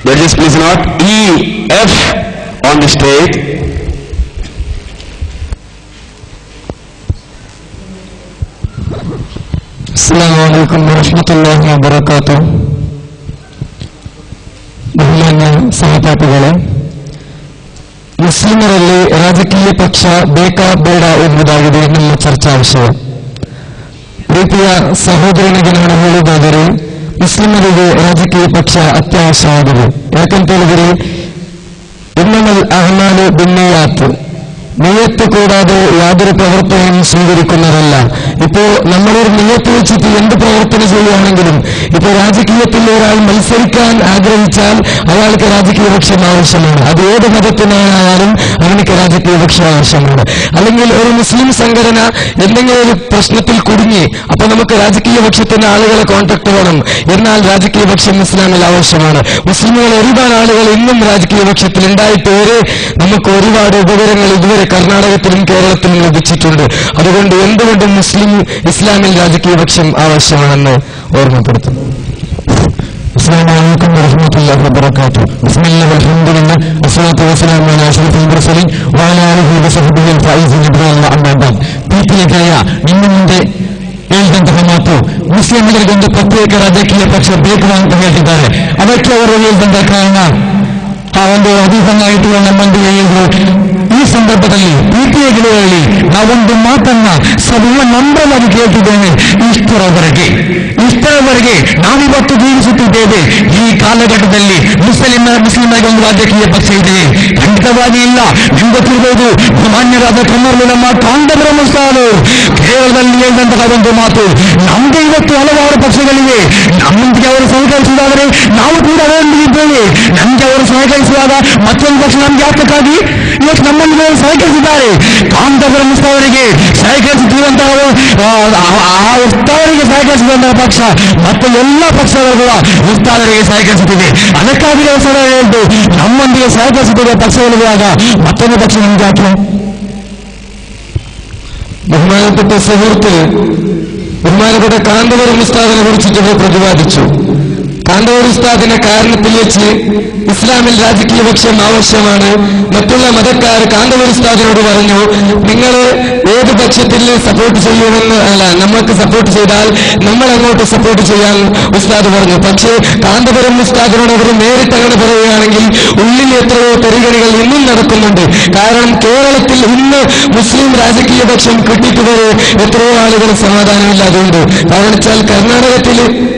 Judges, please note E, F on the stage. അസ്സാം വലൈക്കും വറഹമത്തല്ലാഹി വബർക്കാത്തു ബഹുമാന്യ ಸಹಪಾಠಿಗಳೇ ಮುಸ್ಲಿಮರಲ್ಲಿ ರಾಜಕೀಯ ಪಕ್ಷ ಬೇಕಾ ಬೇಡ ಎಂಬುದಾಗಿದೆ ನಮ್ಮ ಚರ್ಚಾ ವಿಷಯ ಪ್ರೀತಿಯ ಸಹೋದರನಿಗೆ ನಾನು ಹೇಳುವುದಾದರೆ ಮುಸ್ಲಿಮರಿಗೆ ರಾಜಕೀಯ ಪಕ್ಷ ಅತ್ಯವಶ್ಯವಾಗಿದೆ ಯಾಕಂತ ಹೇಳಿದರೆ ಇನ್ನಮಲ್ അഹ്മാല് ബിന്നിയാത്ത് നെയ്യത്ത് കൂടാതെ യാതൊരു പ്രവർത്തനവും സ്വീകരിക്കുന്നതല്ല ഇപ്പോ നമ്മളൊരു നെയ്യത്ത് വെച്ചിട്ട് എന്ത് പ്രവർത്തനം ചെയ്യുകയാണെങ്കിലും ഇപ്പോ രാജകീയത്തിൽ ഒരാൾ മത്സരിക്കാൻ ആഗ്രഹിച്ചാൽ അയാൾക്ക് രാജകീയ പക്ഷം ആവശ്യമാണ് അത് ഏത് മതത്തിനായാലും അവനക്ക് രാജകീയ പക്ഷം ആവശ്യമാണ് അല്ലെങ്കിൽ ഒരു മുസ്ലിം സംഘടന എന്തെങ്കിലും ഒരു പ്രശ്നത്തിൽ കുടുങ്ങി അപ്പൊ നമുക്ക് രാജകീയ പക്ഷത്തിന്റെ ആളുകളെ കോൺടാക്ട് വേണം എന്നാൽ രാജകീയ പക്ഷം ഇസ്ലാമിൽ ആവശ്യമാണ് മുസ്ലിമുകൾ ഒരുപാട് ആളുകൾ ഇന്നും രാജകീയ പക്ഷത്തിൽ ഉണ്ടായിട്ട് വരെ നമുക്ക് ഒരുപാട് ഉപകരങ്ങൾ ഇതുവരെ കർണാടകത്തിലും കേരളത്തിലും ലഭിച്ചിട്ടുണ്ട് അതുകൊണ്ട് എന്തുകൊണ്ടും മുസ്ലിം ഇസ്ലാമിൽ രാജകീയ പക്ഷം ആവശ്യമാണെന്ന് ഓർമ്മപ്പെടുത്തുന്നു السلام عليكم ورحمة الله وبركاته بسم الله والحمد لله والصلاة والسلام على أشرف المرسلين وعلى آله وصحبه الفائزين برضا أما بعد ಪ್ರೀತಿಯಾಯ ನಿಮ್ಮ ಮುಂದೆ ಹೇಳಿದಂತಹ ಮಾತು ಮುಸ್ಲಿಮರಿಗೆ ಒಂದು ಪ್ರತ್ಯೇಕ ರಾಜಕೀಯ ಪಕ್ಷ ಬೇಕು ಅಂತ ಹೇಳ್ತಿದ್ದಾರೆ ಅದಕ್ಕೆ ಅವರು ಹೇಳಿದಂತಹ ಕಾರಣ ಆ ಒಂದು ಅಧಿಸನ್ನ ಇಟ್ಟುಕೊಂಡು ನಮ್ಮೊಂದಿಗೆ ಹೇಳಿದ್ರು ಈ ಸಂದರ್ಭದಲ್ಲಿ ಪ್ರೀತಿಯ ಗೆಳೆಯರಲ್ಲಿ ನಾವೊಂದು ಮಾತನ್ನ ಸದಾ ನಂಬಲಾಗಿ ಕೇಳ್ತಿದ್ದೇನೆ ಇಷ್ಟರವರೆಗೆ ಇಷ್ಟರವರೆಗೆ ನಾವಿವತ್ತು ಜೀವಿಸುತ್ತಿದ್ದೇವೆ ಈ ಕಾಲಘಟ್ಟದಲ್ಲಿ ಮುಸ್ಲಿಂ ಮುಸ್ಲಿಮರಿಗೆ ಒಂದು ರಾಜಕೀಯ ಪಕ್ಷ ಇದೆ ಖಂಡಿತವಾಗಿ ಇಲ್ಲ ನಿಮ್ಗೆ ಗೊತ್ತಿರಬಹುದು ಮಾನ್ಯರಾದ ಕನ್ನಡ ನಮ್ಮ ಕಾಂಡಬ್ರಹ್ಮ ಸಾಲು ಕೇರಳದಲ್ಲಿ ಹೇಳಿದಂತಹ ಒಂದು ಮಾತು ನಮ್ಗೆ ಇವತ್ತು ಹಲವಾರು ಪಕ್ಷಗಳಿವೆ ನಮ್ಮೊಂದಿಗೆ ಅವರು ಸಹಕರಿಸುವುದಾದರೆ ನಾವು ಕೂಡ ಅವರೊಂದಿಗೆ ಇದ್ದೇವೆ ನಮ್ಗೆ ಅವರು ಸಹಕರಿಸುವಾಗ ಮತ್ತೊಂದು ಪಕ್ಷ ನಮ್ಗೆ ಯಾತಕ್ಕಾಗಿ ಇವತ್ತು ನಮ್ಮೊಂದಿಗೆ ಅವರು ಸಹಕರಿಸಿದ್ದಾರೆ ಕಾಂತಪುರ ಮುಸ್ತಾವರಿಗೆ ಸಹಕರಿಸುತ್ತಿರುವಂತಹ ಆ- ಆ ಉಸ್ತಾವರಿಗೆ ಸಹಕರಿಸಿದಂತಹ ಪಕ್ಷ ಮತ್ತು ಎಲ್ಲ ಪಕ್ಷಗಳು ಕೂಡ ಉಸ್ತಾದರಿಗೆ ಸಹಕರಿಸುತ್ತಿದೆ ಅದಕ್ಕಾಗಿ ನಾವು ಸದಾ ಹೇಳ್ದು ನಮ್ಮೊಂದಿಗೆ ಸಹಕರಿಸುತ್ತಿರುವ ಪಕ್ಷಗಳಿರುವಾಗ ಮತ್ತೊಂದು ಪಕ್ಷ ನಮ್ಗೆ ಯಾಕೆ ബഹുമാനപ്പെട്ട സുഹൃത്ത് ബഹുമാനപ്പെട്ട കാന്തപുരം ഉസ്താദിനെ കുറിച്ചിട്ട് പ്രതിപാദിച്ചു കാന്തപുരം ഉസ്താദിന്റെ കാരണത്തിൽ വെച്ച് ഇസ്ലാമിൽ രാജകീയ പക്ഷം ആവശ്യമാണ് മറ്റുള്ള മതക്കാർ കാന്തപുരം ഉസ്താദിനോട് പറഞ്ഞു നിങ്ങൾ ഏത് പക്ഷത്തിൽ സപ്പോർട്ട് ചെയ്യുമെന്ന് അല്ല നമുക്ക് സപ്പോർട്ട് ചെയ്താൽ നമ്മൾ അങ്ങോട്ട് സപ്പോർട്ട് ചെയ്യാൻ ഉസ്താദ് പറഞ്ഞു പക്ഷേ കാന്തപുരം ഉസ്താദിനോട് അവർ നേരിട്ട് അങ്ങനെ പറയുകയാണെങ്കിൽ ഉള്ളിൽ എത്രയോ തെറികളികൾ ഇന്നും നടക്കുന്നുണ്ട് കാരണം കേരളത്തിൽ ഇന്ന് മുസ്ലിം രാജകീയ പക്ഷം കിട്ടിയിട്ട് വരെ എത്രയോ ആളുകൾ സമാധാനമില്ലാതുണ്ട് കാരണം വെച്ചാൽ കർണാടകത്തിൽ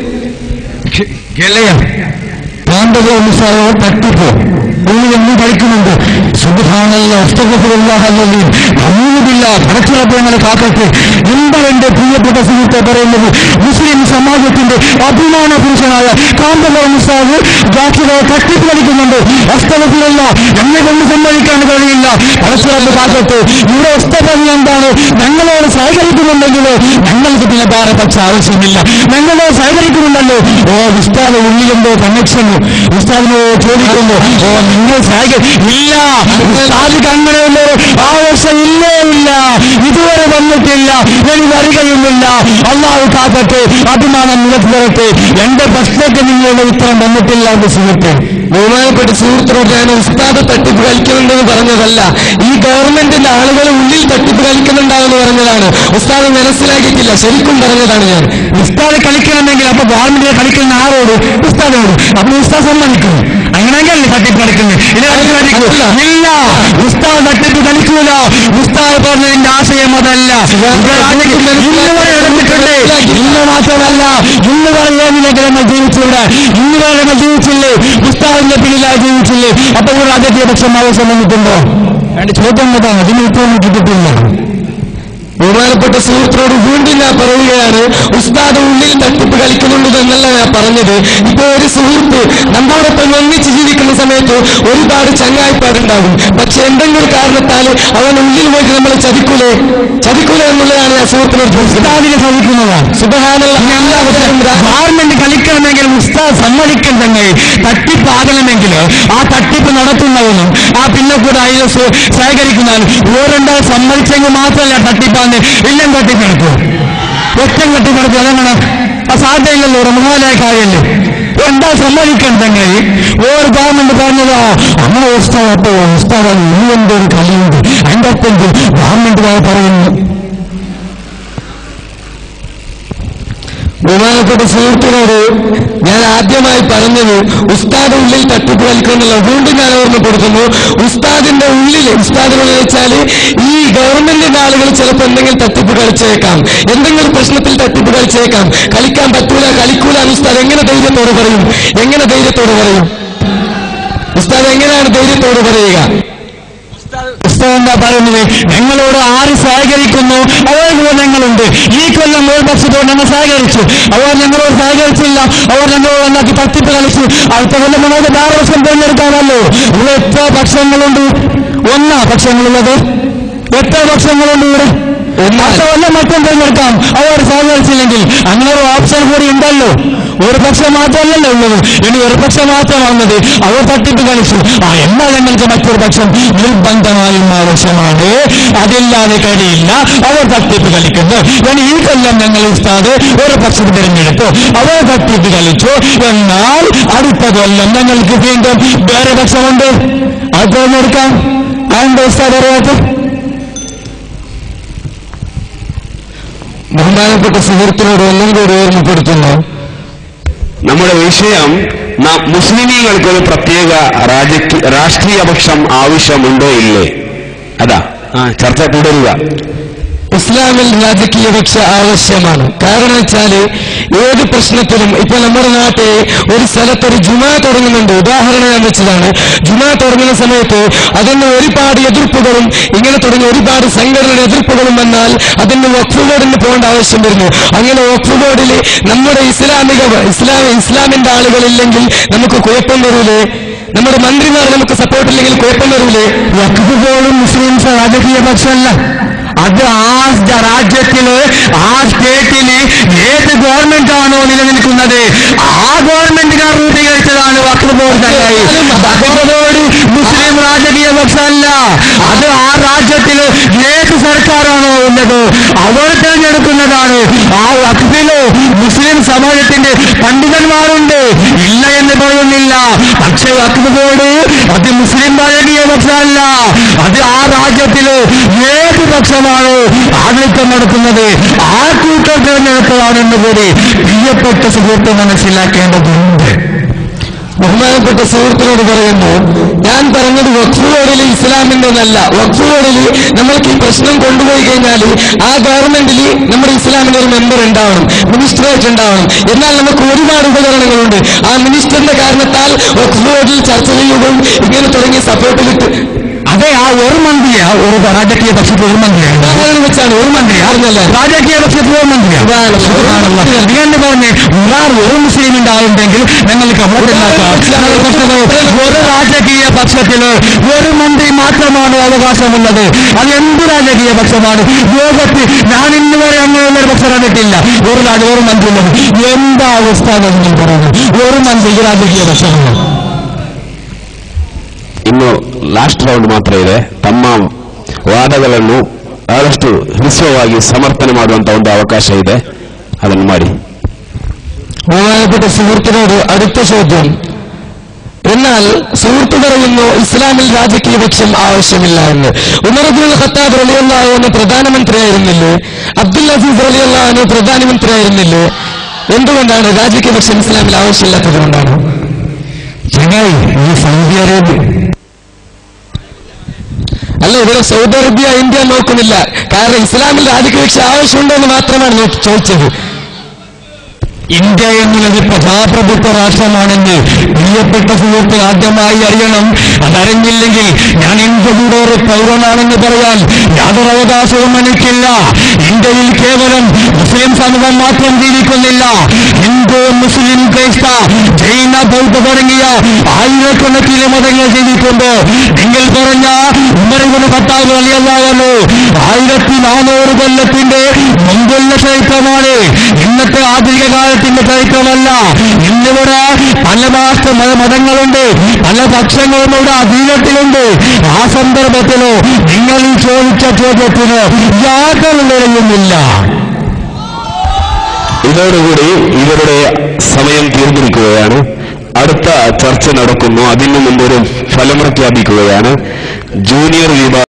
ಗೆಳೆಯ പാണ്ഡവ ഉത്സവം തട്ടിപ്പ് ഉള്ളിൽ എന്നും കഴിക്കുന്നുണ്ട് സുബാനല്ല അഷ്ടകത്തിലുള്ളതല്ലേ അമൂതില്ല പടച്ചുറപ്പങ്ങളെ കാക്കട്ടെ എന്താ എന്റെ പ്രിയപ്പെട്ട സുഹൃത്തെ പറയുന്നത് മുസ്ലിം സമാജത്തിന്റെ അഭിമാന പുരുഷനായ കാന്തപുര മുസാവ് ജാക്കിറെ തട്ടിപ്പ് കളിക്കുന്നുണ്ട് അസ്തകത്തിലല്ല എന്നെ കൊണ്ട് സമ്മതിക്കാൻ കഴിയില്ല പടച്ചുറപ്പ് കാക്കട്ടെ ഇവിടെ അസ്തപതി എന്താണ് ഞങ്ങളോട് സഹകരിക്കുന്നുണ്ടെങ്കിൽ ഞങ്ങൾക്ക് പിന്നെ വേറെ പക്ഷ ആവശ്യമില്ല ഞങ്ങളോട് സഹകരിക്കുന്നുണ്ടല്ലോ ഓ ഉസ്താദ് ഉള്ളിലെന്തോ കണക്ഷനോ ഉസ്താദിനോട് ചോദിക്കുന്നു ഓ നിങ്ങൾ സഹകരി ഇല്ല ഉസ്താദിക്ക് അങ്ങനെയുള്ളൊരു ആവശ്യം ഇല്ലേ ഇല്ല ഇതുവരെ വന്നിട്ടില്ല ഇനി വരികയുമില്ല അള്ളാഹു കാക്കട്ടെ അഭിമാനം നിലത്ത് തരട്ടെ എന്റെ പ്രശ്നത്തെ നിങ്ങളുടെ ഉത്തരം വന്നിട്ടില്ല എന്ന് സുഹൃത്തെ ബഹുമാനപ്പെട്ട സുഹൃത്തിനോട് ഞാൻ ഉസ്താദ് തട്ടിപ്പ് കളിക്കുന്നുണ്ടെന്ന് പറഞ്ഞതല്ല ഈ ഗവൺമെന്റിന്റെ ആളുകൾ ഉള്ളിൽ തട്ടിപ്പ് കളിക്കുന്നുണ്ടാവെന്ന് പറഞ്ഞതാണ് ഉസ്താദ് മനസ്സിലാക്കിയിട്ടില്ല ശരിക്കും പറഞ്ഞതാണ് ഞാൻ ഉസ്താദ് കളിക്കണമെങ്കിൽ അപ്പൊ ഗവൺമെന്റിനെ കളിക്കുന്ന ആരോട് ഉസ്താദിനോട് അപ്പൊ ഉസ്താദ് സമ്മതിക്കും അങ്ങനെയെങ്കിൽ തട്ടിപ്പ് കളിക്കുന്നത് ഇത് കളിക്കൂ. ഇല്ല ഉസ്താദ് തട്ടിപ്പ് കളിക്കൂല ഉസ്താദ് പറഞ്ഞതിന്റെ ആശയം അതല്ല ഇത് രാജ്യത്ത് ഇന്ന് വരെ എടുത്തിട്ടുണ്ട് ഇന്ന് മാത്രമല്ല ഇന്ന് വരെ ഏതിനെങ്കിലും നമ്മൾ ജീവിച്ചിവിടെ ഇന്ന് വരെ നമ്മൾ ജീവിച്ചില്ലേ ഉസ്താദിന്റെ പിന്നിലായി ജീവിച്ചില്ലേ അപ്പൊ ഒരു രാജകീയ പക്ഷം ആവശ്യം വന്നിട്ടുണ്ടോ എന്റെ ചോദ്യം അതാണ് അതിന് ഉത്തരം കിട്ടിയിട്ടില്ല ബഹുമാനപ്പെട്ട സുഹൃത്തിനോട് വീണ്ടും ഞാൻ പറയുകയാണ് ഉസ്താദ് ഉള്ളിൽ തട്ടിപ്പ് കളിക്കുന്നുണ്ട് എന്നല്ല ഞാൻ പറഞ്ഞത് ഇപ്പൊ ഒരു സുഹൃത്ത് നമ്മോടൊപ്പം ഒന്നിച്ച് ജീവിക്കുന്ന സമയത്ത് ഒരുപാട് ചങ്ങായിപ്പാടുണ്ടാകും പക്ഷെ എന്തെങ്കിലും കാരണത്താൽ അവൻ ഉള്ളിൽ പോയിട്ട് നമ്മളെ ചതിക്കൂലേ ചതിക്കൂലേ എന്നുള്ളതാണ് ഞാൻ സുഹൃത്തിനോട് ഉസ്താദിനെ ചതിക്കുന്നതാണ് ഗവൺമെന്റ് കളിക്കണമെങ്കിൽ ഉസ്താദ് സമ്മതിക്കണ്ടെങ്കിൽ തട്ടിപ്പാകണമെങ്കിൽ ആ തട്ടിപ്പ് നടത്തുന്നവനും ആ പിന്നെ കൂടെ അതിൽ സ- സഹകരിക്കുന്നവനും ഓരോണ്ടാൾ സമ്മതിച്ചെങ്കിൽ മാത്രമല്ല തട്ടിപ്പാന്ന് എല്ലാം തട്ടിപ്പെടുത്തു ഒറ്റ തട്ടിപ്പെടുത്തു അതെങ്ങനെ ആ സാധ്യതയില്ലല്ലോ ഒരു മഹാനായ കാര്യമല്ലേ എന്താ സമ്മതിക്കണ്ടെങ്കിൽ ഒരു ഗവൺമെന്റ് പറഞ്ഞതോ അങ്ങനെ ഉസ്താദ് അപ്പോ ഉസ്താദ് ഇനി എന്തൊരു കളിയുണ്ട് അതിന്റെ അർത്ഥം ഗവൺമെന്റ് പറയുന്നു ബഹുമാനപ്പെട്ട സുഹൃത്തിനോട് ഞാൻ ആദ്യമായി പറഞ്ഞത് ഉസ്താദ് ഉള്ളിൽ തട്ടിപ്പ് കളിക്കുന്നില്ല വീണ്ടും ഞാൻ ഓർമ്മപ്പെടുത്തുന്നു ഉസ്താദിന്റെ ഉള്ളിൽ ഉസ്താദിനുള്ളിൽ വെച്ചാൽ ഈ ഗവൺമെന്റിന്റെ ആളുകൾ ചിലപ്പോൾ എന്തെങ്കിലും തട്ടിപ്പ് കളിച്ചേക്കാം എന്തെങ്കിലും പ്രശ്നത്തിൽ തട്ടിപ്പ് കളിച്ചേക്കാം കളിക്കാൻ പറ്റൂല കളിക്കൂല എന്ന് ഉസ്താദ് എങ്ങനെ ധൈര്യത്തോട് പറയും എങ്ങനെ ധൈര്യത്തോട് പറയും ഉസ്താദ് എങ്ങനെയാണ് ധൈര്യത്തോട് പറയുക ഉസ്താദ് എന്താ പറയുന്നത് ഞങ്ങളോട് ആര് സഹകരിക്കുന്നു അവർക്ക് ഞങ്ങളുണ്ട് ഈ കൊല്ലം ഒരു പക്ഷത്തോട് ഞങ്ങൾ സഹകരിച്ചു അവർ ഞങ്ങളോട് സഹകരിച്ചില്ല അവർ ഞങ്ങളോട് എന്നാക്കി തട്ടിപ്പ് കളിച്ചു അടുത്ത കൊല്ലം നമുക്ക് വേറെ വർഷം തിരഞ്ഞെടുക്കാമല്ലോ ഇവിടെ എത്ര പക്ഷങ്ങളുണ്ട് ഒന്നാ പക്ഷങ്ങളുള്ളത് എത്ര പക്ഷങ്ങളുണ്ട് ഇവിടെ അടുത്ത കൊല്ലം മറ്റും തിരഞ്ഞെടുക്കാം അവർ സഹകരിച്ചില്ലെങ്കിൽ അങ്ങനെ ഒരു ഓപ്ഷൻ കൂടി ഉണ്ടല്ലോ ഒരു പക്ഷം മാത്രമല്ലല്ലോ ഉള്ളത് ഇനി ഒരു പക്ഷം മാത്രം വന്നത് അവർ തട്ടിപ്പ് കളിച്ചു ആ എന്നാൽ ഞങ്ങൾക്ക് മറ്റൊരു പക്ഷം നിർബന്ധമായും ആവശ്യമാണ് അതില്ലാതെ കഴിയില്ല അവർ തട്ടിപ്പ് കളിക്കുന്നു ഇനി ഈ കൊല്ലം ഞങ്ങൾ ഉസ്താദ് ഒരു പക്ഷം തിരഞ്ഞെടുത്തു അവർ തട്ടിപ്പ് കളിച്ചു എന്നാൽ അടുത്ത കൊല്ലം ഞങ്ങൾക്ക് വീണ്ടും വേറെ പക്ഷമുണ്ട് അത് തിരഞ്ഞെടുക്കാം അതിന്റെ ഉസ്താദ് അറിയാത്ത ബഹുമാനപ്പെട്ട സുഹൃത്തിനോട് ഒന്നും കൂടി ഓർമ്മപ്പെടുത്തുന്നു നമ്മുടെ വിഷയം നാം മുസ്ലിമീങ്ങൾക്ക് ഒരു പ്രത്യേക രാജകീയ രാഷ്ട്രീയ പക്ഷം ആവശ്യമുണ്ടോ ഇല്ലേ അതാ ആ ചർച്ച തുടരുക ഇസ്ലാമിൽ രാജകീയ പക്ഷ ആവശ്യമാണ് കാരണം വെച്ചാല് ഏത് പ്രശ്നത്തിലും ഇപ്പൊ നമ്മുടെ നാട്ടിൽ ഒരു സ്ഥലത്ത് ഒരു ജുമാ തുടങ്ങുന്നുണ്ട് ഉദാഹരണം ഞാൻ വെച്ചതാണ് ജുമാ തുടങ്ങുന്ന സമയത്ത് അതിന് ഒരുപാട് എതിർപ്പുകളും ഇങ്ങനെ തുടങ്ങിയ ഒരുപാട് സംഘടനയുടെ എതിർപ്പുകളും വന്നാൽ അതിന് വഖഫ് ബോർഡിന് പോകേണ്ട ആവശ്യം വരുന്നു അങ്ങനെ വഖഫ് ബോർഡിൽ നമ്മുടെ ഇസ്ലാമിക ഇസ്ലാം ഇസ്ലാമിന്റെ ആളുകളില്ലെങ്കിൽ നമുക്ക് കുഴപ്പം വരൂലേ നമ്മുടെ മന്ത്രിമാർ നമുക്ക് സപ്പോർട്ട് ഇല്ലെങ്കിൽ കുഴപ്പം വരൂലേ വഖഫ് ബോർഡും മുസ്ലിംസ് രാജകീയ പക്ഷമല്ല അത് ആ രാജ്യത്തില് ആ സ്റ്റേറ്റില് ഏത് ഗവൺമെന്റ് ആണോ നിലനിൽക്കുന്നത് ആ ഗവൺമെന്റിനെ രൂപീകരിച്ചതാണ് വഖഫ് ബോർഡ് തന്നെയായി വഖഫ് ബോർഡ് മുസ്ലിം രാജകീയ പക്ഷമല്ല അത് ആ രാജ്യത്തില് ഏത് സർക്കാരാണോ ഉള്ളത് അവർ തിരഞ്ഞെടുക്കുന്നതാണ് ആ വഖഫില് മുസ്ലിം സമാജത്തിന്റെ പണ്ഡിതന്മാരുണ്ട് ഇല്ല എന്ന് പറയുന്നില്ല പക്ഷേ വഖഫ് ബോർഡ് അത് മുസ്ലിം രാജകീയ പക്ഷമല്ല അത് ആ രാജ്യത്തില് ഏത് പക്ഷമാണോ ആഡളിത്തം നടത്തുന്നത് ആ കൂട്ടർ തിരഞ്ഞെടുത്തതാണെന്ന് കൂടി പ്രിയപ്പെട്ട സുഹൃത്ത് മനസ്സിലാക്കേണ്ടതുണ്ട് ബഹുമാനപ്പെട്ട സുഹൃത്തിനോട് പറയുന്നു ഞാൻ പറഞ്ഞത് വഖഫ് ബോർഡിൽ ഇസ്ലാമിൻ്റെതല്ല വഖഫ് ബോർഡിൽ നമ്മൾക്ക് ഈ പ്രശ്നം കൊണ്ടുപോയി കഴിഞ്ഞാൽ ആ ഗവൺമെന്റിൽ നമ്മുടെ ഇസ്ലാമിന്റെ ഒരു മെമ്പർ ഉണ്ടാവണം മിനിസ്റ്ററേറ്റ് ഉണ്ടാവണം എന്നാൽ നമുക്ക് ഒരുപാട് ഉപകരണങ്ങളുണ്ട് ആ മിനിസ്റ്ററിന്റെ കാരണത്താൽ വഖഫ് ബോർഡിൽ ചർച്ച ചെയ്യുകയും ഇങ്ങനെ തുടങ്ങിയ സപ്പോർട്ടിലിട്ട് അതെ ആ ഒരു മന്ത്രിയാ ഒരു രാജകീയ പക്ഷത്തിൽ ഒരു മന്ത്രിയാണ് ഉദാഹരണം വെച്ചാണ് ഒരു മന്ത്രിയാ രാജകീയ പക്ഷത്തിൽ ഒരു മന്ത്രിയാണ് നിങ്ങൾ പറഞ്ഞ് ഒരാൾ ഒരു മുസ്ലിം ഉണ്ടായിട്ടുണ്ടെങ്കിൽ ഞങ്ങൾക്ക് ഒരു രാജകീയ പക്ഷത്തില് ഒരു മന്ത്രി മാത്രമാണ് അവകാശമുള്ളത് അത് എന്ത് രാജകീയ പക്ഷമാണ് ലോകത്ത് ഞാൻ ഇന്ന് വരെ അങ്ങനെയുള്ള ഒരു പക്ഷം കണ്ടിട്ടില്ല ഒരു രാജ ഒരു മന്ത്രി ഉള്ളത് എന്താ അവസ്ഥ നിങ്ങൾ പറയുന്നത് ഒരു മന്ത്രി രാജകീയ പക്ഷമാണ് ಇನ್ನು ಲಾಸ್ಟ್ ರೌಂಡ್ ಮಾತ್ರ ಇದೆ ತಮ್ಮ ವಾದಗಳನ್ನು ಬಹಳಷ್ಟು ಹೃಸ್ವವಾಗಿ ಸಮರ್ಥನೆ ಮಾಡುವಂತ ಒಂದು ಅವಕಾಶ ಇದೆ ಅದನ್ನು ಮಾಡಿ ബഹുമാനപ്പെട്ട സുഹൃത്തിനോട് അടുത്ത ചോദ്യം എന്നാൽ സുഹൃത്ത് പറയുന്നു ഇസ്ലാമിൽ രാജകീയ പക്ഷം ആവശ്യമില്ല എന്ന് ഉമർബുൽ ഖത്താബ് റലിയല്ലാഹുവിന് പ്രധാനമന്ത്രിയായിരുന്നില്ലേ അബ്ദുൽ അസീസ് റലിയല്ലാഹുവിന് പ്രധാനമന്ത്രിയായിരുന്നില്ലേ എന്തുകൊണ്ടാണ് രാജകീയ പക്ഷം ഇസ്ലാമിൽ ആവശ്യമില്ലാത്തത് കൊണ്ടാണ് ചങ്ങായി ഈ സൗദി അറേബ്യ അല്ല ഇവിടെ സൗദി അറേബ്യ ഇന്ത്യ നോക്കുന്നില്ല കാരണം ഇസ്ലാമിൽ രാജകീയ പക്ഷം ആവശ്യമുണ്ടോ എന്ന് മാത്രമാണ് നോക്കി ചോദിച്ചത് ഇന്ത്യ എന്നുള്ളത് പ്രജാപ്രഭുത്വ രാഷ്ട്രമാണെന്ന് പ്രിയപ്പെട്ട സുഹൃത്ത് ആദ്യമായി അറിയണം അതറിഞ്ഞില്ലെങ്കിൽ ഞാൻ ഇന്ത്യയുടെ ഒരു പൗരനാണെന്ന് പറയാൻ യാതൊരു അവകാശവും എനിക്കില്ല ഇന്ത്യയിൽ കേവലം മുസ്ലിം സമൂഹം മാത്രം ജീവിക്കുന്നില്ല ഹിന്ദു മുസ്ലിം ക്രൈസ്ത ജൈന ബൗദ്ധ തുടങ്ങിയ ആയിരക്കണക്കിന് മതങ്ങൾ ജീവിക്കുമ്പോ നിങ്ങൾ പറഞ്ഞ ഉമറിന് പത്താവ് വലിയല്ലാവല്ലോ ആയിരത്തി നാനൂറ് കൊല്ലത്തിന്റെ മുമ്പുള്ള ചരിത്രമാണ് ഇന്നത്തെ ആധുനിക കാലത്തിന്റെ ചരിത്രമല്ല ഇന്നിവിടെ പല മാസ മതങ്ങളുണ്ട് പല പക്ഷങ്ങളും ഇവിടെ അധീനത്തിലുണ്ട് ആ സന്ദർഭത്തിലോ നിങ്ങൾ ഈ ചോദിച്ച ചോദ്യത്തിന് യാതൊരു വിലയുമില്ല ഇതോടുകൂടി ഇവരുടെ സമയം തീർന്നിരിക്കുകയാണ് അടുത്ത ചർച്ച നടക്കുന്നു അതിനു മുമ്പ് ഒരു ഫലം പ്രഖ്യാപിക്കുകയാണ് ജൂനിയർ വിഭാഗം